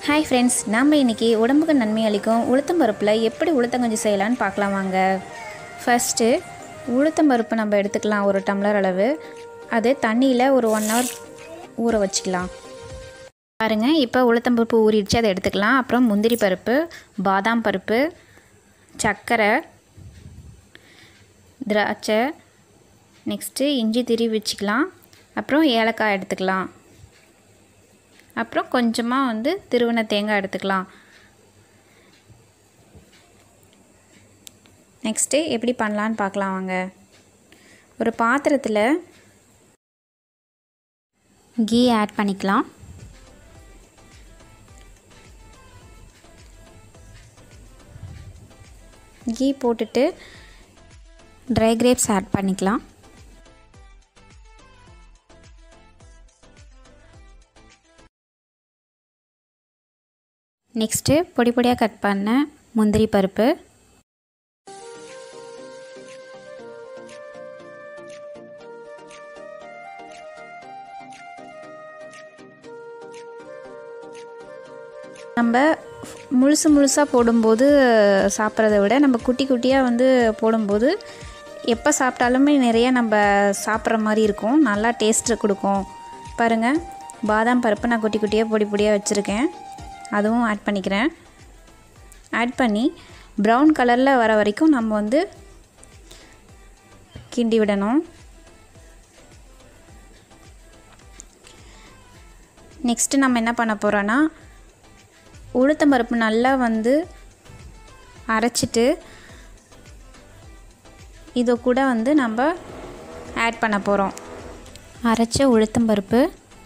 hi friends நம்ம இன்றைக்கி உடம்புக்கு நன்மை அளிக்கும் உளுத்தம்பருப்பில் எப்படி உளுத்தங்கஞ்சி செய்யலான்னு பார்க்கலாம் வாங்க ஃபஸ்ட்டு உளுத்தம்பருப்பு நம்ம எடுத்துக்கலாம் ஒரு டம்ளர் அளவு அது தண்ணியில் ஒரு ஒன் ஹவர் ஊற வச்சுக்கலாம் பாருங்கள் இப்போ உளுத்தம்பருப்பு ஊறிடுச்சு அதை எடுத்துக்கலாம் அப்புறம் முந்திரி பருப்பு பாதாம் பருப்பு சர்க்கரை திராட்சை நெக்ஸ்ட்டு இஞ்சி திரி வச்சுக்கலாம் அப்புறம் ஏலக்காய் எடுத்துக்கலாம் அப்புறம் கொஞ்சமாக வந்து திருவண்ண தேங்காய் எடுத்துக்கலாம் நெக்ஸ்ட்டு எப்படி பண்ணலான்னு பார்க்கலாம் வாங்க ஒரு பாத்திரத்தில் கீ ஆட் பண்ணிக்கலாம் கீ போட்டுட்டு ட்ரை கிரேப்ஸ் ஆட் பண்ணிக்கலாம் நெக்ஸ்ட்டு பொடி பொடியாக கட் பண்ண முந்திரி பருப்பு நம்ம முழுசு முழுசாக போடும்போது சாப்பிட்றத விட நம்ம குட்டி குட்டியாக வந்து போடும்போது எப்போ சாப்பிட்டாலுமே நிறைய நம்ம சாப்பிட்ற மாதிரி இருக்கும் நல்லா டேஸ்ட்டு கொடுக்கும் பாருங்கள் பாதாம் பருப்பு நான் குட்டி குட்டியாக பொடி பொடியாக வச்சுருக்கேன் அதுவும் ஆட் பண்ணிக்கிறேன் ஆட் பண்ணி ப்ரௌன் கலரில் வர வரைக்கும் நம்ம வந்து கிண்டி விடணும் நெக்ஸ்ட்டு நம்ம என்ன பண்ண போகிறோன்னா உளுத்தம்பருப்பு நல்லா வந்து அரைச்சிட்டு இதை கூட வந்து நம்ம ஆட் பண்ண போகிறோம் அரைச்ச உளுத்தம்பருப்பு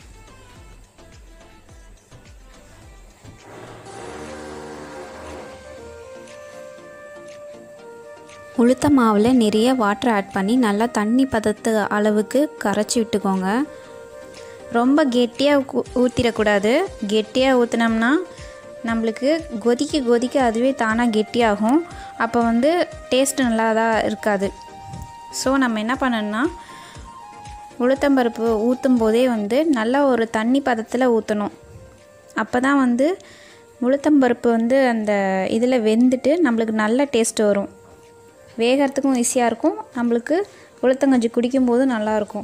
உளுத்த மாவில் நிறைய வாட்டர் ஆட் பண்ணி நல்லா தண்ணி பதத்து அளவுக்கு கரைச்சி விட்டுக்கோங்க ரொம்ப கெட்டியாக ஊற்றிடக்கூடாது கெட்டியாக ஊற்றினோம்னா நம்மளுக்கு கொதிக்க கொதிக்க அதுவே தானாக கெட்டியாகும் அப்போ வந்து டேஸ்ட் நல்லா தான் இருக்காது ஸோ நம்ம என்ன பண்ணணும்னா உளுத்தம்பருப்பு ஊற்றும் போதே வந்து நல்லா ஒரு தண்ணி பதத்தில் ஊற்றணும் அப்போ தான் வந்து உளுத்தம்பருப்பு வந்து அந்த இதில் வெந்துட்டு நம்மளுக்கு நல்ல டேஸ்ட் வரும் வேகிறதுக்கும் ஈஸியாக இருக்கும் நம்மளுக்கு உளுத்தங்கஞ்சி குடிக்கும்போது நல்லாயிருக்கும்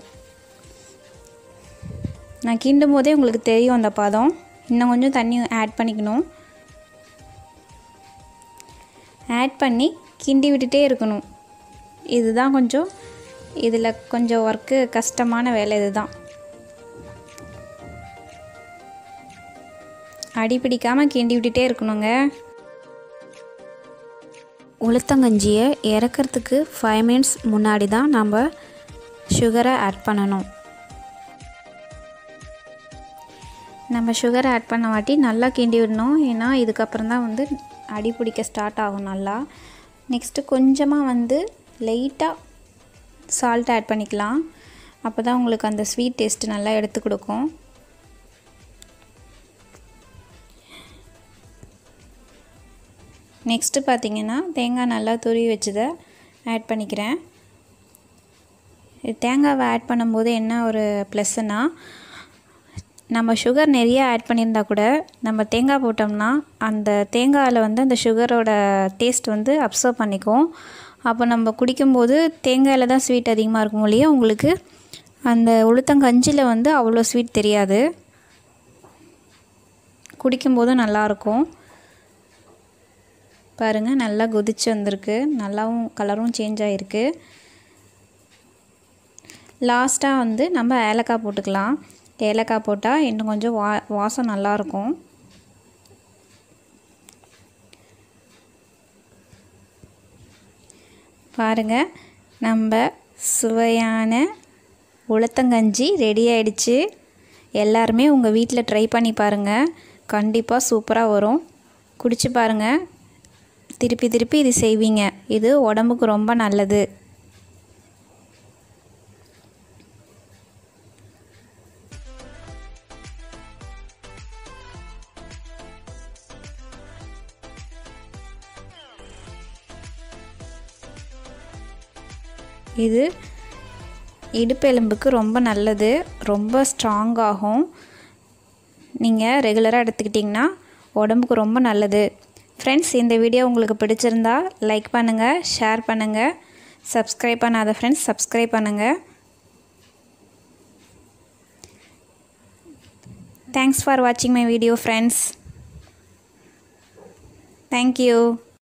நான் கிண்டும் போதே உங்களுக்கு தெரியும் அந்த பதம் இன்னும் கொஞ்சம் தண்ணி ஆட் பண்ணிக்கணும் ஆட் பண்ணி கிண்டி விட்டுட்டே இருக்கணும் இதுதான் கொஞ்சம் இதில் கொஞ்சம் ஒர்க்கு கஷ்டமான வேலை இதுதான் அடி பிடிக்காமல் கிண்டி விட்டுட்டே இருக்கணுங்க உளுத்தங்கஞ்சியை இறக்கிறதுக்கு ஃபைவ் மினிட்ஸ் முன்னாடி தான் நம்ம சுகரை ஆட் பண்ணணும் நம்ம சுகரை ஆட் பண்ண வாட்டி நல்லா கிண்டி விடணும் ஏன்னா இதுக்கப்புறம் தான் வந்து அடி பிடிக்க ஸ்டார்ட் ஆகும் நல்லா நெக்ஸ்ட்டு கொஞ்சமாக வந்து லைட்டாக சால்ட் ஆட் பண்ணிக்கலாம் அப்போ தான் உங்களுக்கு அந்த ஸ்வீட் டேஸ்ட்டு நல்லா எடுத்து கொடுக்கும் நெக்ஸ்ட்டு பார்த்திங்கன்னா தேங்காய் நல்லா துருவி வச்சதை ஆட் பண்ணிக்கிறேன் தேங்காவை ஆட் பண்ணும்போது என்ன ஒரு ப்ளஸ்ஸுன்னா நம்ம சுகர் நிறைய ஆட் பண்ணியிருந்தா கூட நம்ம தேங்காய் போட்டோம்னா அந்த தேங்காயில் வந்து அந்த சுகரோட டேஸ்ட் வந்து அப்சர்வ் பண்ணிக்கும் அப்போ நம்ம குடிக்கும்போது தேங்காயில் தான் ஸ்வீட் அதிகமாக இருக்கும் இல்லையா உங்களுக்கு அந்த உளுத்தங்கஞ்சியில் வந்து அவ்வளோ ஸ்வீட் தெரியாது குடிக்கும்போதும் நல்லாயிருக்கும் பாருங்கள் நல்லா கொதிச்சு வந்திருக்கு நல்லாவும் கலரும் சேஞ்ச் ஆகிருக்கு லாஸ்ட்டாக வந்து நம்ம ஏலக்காய் போட்டுக்கலாம் ஏலக்காய் போட்டால் இன்னும் கொஞ்சம் வா வாசம் நல்லாயிருக்கும் பாருங்கள் நம்ம சுவையான உளுத்தங்கஞ்சி ரெடி ஆயிடுச்சு எல்லாருமே உங்கள் வீட்டில் ட்ரை பண்ணி பாருங்கள் கண்டிப்பாக சூப்பராக வரும் குடிச்சு பாருங்கள் திருப்பி திருப்பி இது செய்வீங்க இது உடம்புக்கு ரொம்ப நல்லது இது இடுப்பெலும்புக்கு ரொம்ப நல்லது ரொம்ப ஸ்ட்ராங்காகும் நீங்கள் ரெகுலராக எடுத்துக்கிட்டிங்கன்னா உடம்புக்கு ரொம்ப நல்லது ஃப்ரெண்ட்ஸ் இந்த வீடியோ உங்களுக்கு பிடிச்சிருந்தா லைக் பண்ணுங்கள் ஷேர் பண்ணுங்கள் சப்ஸ்கிரைப் பண்ணாத ஃப்ரெண்ட்ஸ் சப்ஸ்கிரைப் பண்ணுங்கள் தேங்க்ஸ் ஃபார் வாட்சிங் மை வீடியோ ஃப்ரெண்ட்ஸ் தேங்க்யூ